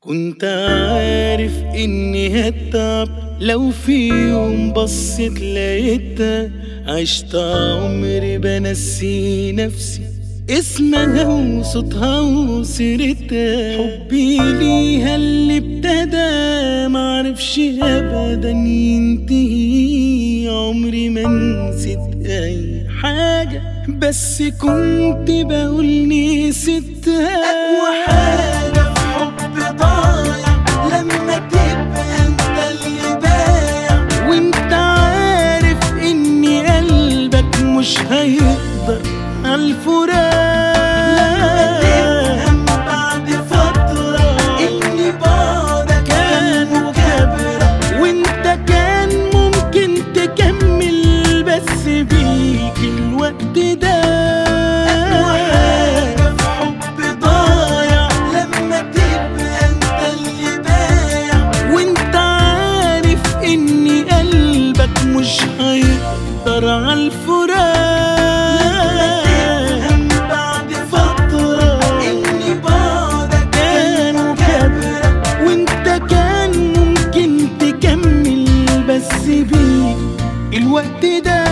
كنت عارف اني هتعب لو في يوم بصيت لقيتها عشت عمري بنسي نفسي اسمها وصوتها وسيرتها حبي ليها اللي ابتدى معرفش ابدا ينتهي عمري ما نسيت اي حاجة بس كنت بقول نسيتها أقوى حاجة في حب ضايع لما تبقى انت اللي بايع وانت عارف اني قلبك مش هيقدر عالفراق تفهم بعد فترة إني بعدك كان مكابرة وانت كان ممكن تكمل بس بيك الوقت ده أقوى حاجة في حب ضايع لما تبقى انت اللي بايع وانت عارف اني قلبك مش هيقدر عالفراق تفهم بعد فترة إني بعدك كان مكابرة وانت كان ممكن تكمل بس بيك الوقت ده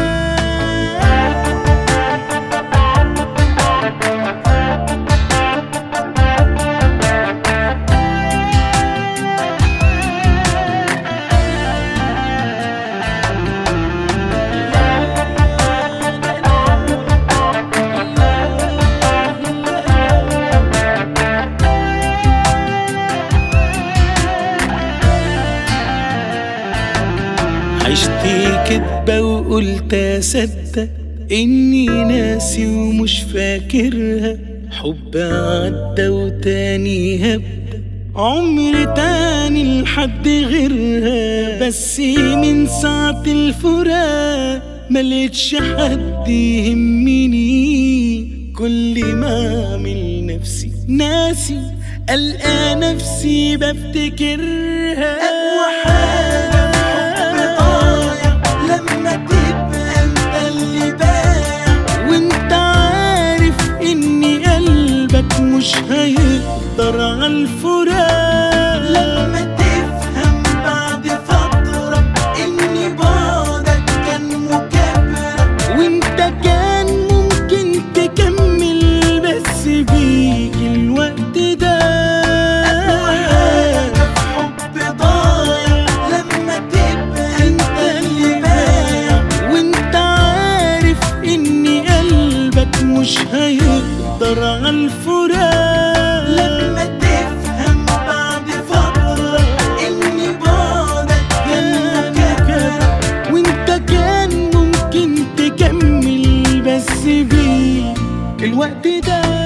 عشت كدبة وقلت أصدق إني ناسي ومش فاكرها حب عدى وتاني هبدأ عمر تاني لحد غيرها بس من ساعة الفراق ملقتش حد يهمني كل ما أعمل نفسي ناسي ألقى نفسي بفتكرها أقوى حاجة في حب ضايع لما تبقى انت اللي بايع وانت عارف اني قلبك مش هيقدر عالفراق لما تفهم بعد فترة إني بعدك كان مكابرة وانت كان ممكن تكمل بس بيك الوقت ده أقوى حاجة في حب ضايع لما تبقى انت اللي بايع وانت عارف اني قلبك مش هيقدر عالفراق لما تفهم بعد فترة إني بعدك كان مكابرة وانت كان ممكن تكمل بس بيه الوقت ده